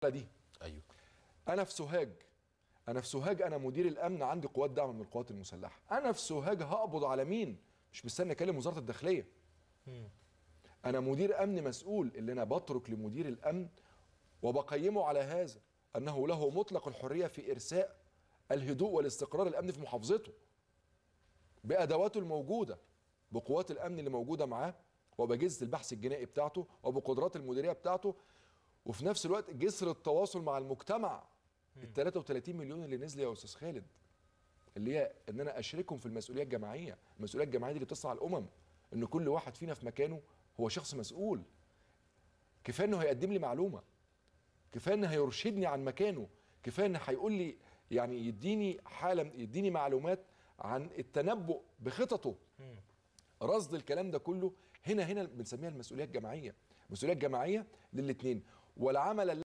دي ايوه انا في سوهاج انا في سوهاج انا مدير الامن عندي قوات دعم من القوات المسلحه انا في سوهاج هقبض على مين مش مستني اكلم وزاره الداخليه انا مدير امن مسؤول اللي انا بترك لمدير الامن وبقيمه على هذا انه له مطلق الحريه في ارساء الهدوء والاستقرار الامني في محافظته بادواته الموجوده بقوات الامن اللي موجوده معاه وباجهزه البحث الجنائي بتاعته وبقدرات المديريه بتاعته وفي نفس الوقت جسر التواصل مع المجتمع ال 33 مليون اللي نزلوا يا استاذ خالد اللي هي ان انا اشركهم في المسؤوليه الجماعيه، المسؤوليه الجماعيه دي اللي بتصنع الامم ان كل واحد فينا في مكانه هو شخص مسؤول. كفايه انه هيقدم لي معلومه. كفايه انه هيرشدني عن مكانه، كفايه انه هيقول لي يعني يديني حاله يديني معلومات عن التنبؤ بخططه. رصد الكلام ده كله هنا هنا بنسميها المسؤوليه الجماعيه، المسؤوليه الجماعيه للاثنين والعمل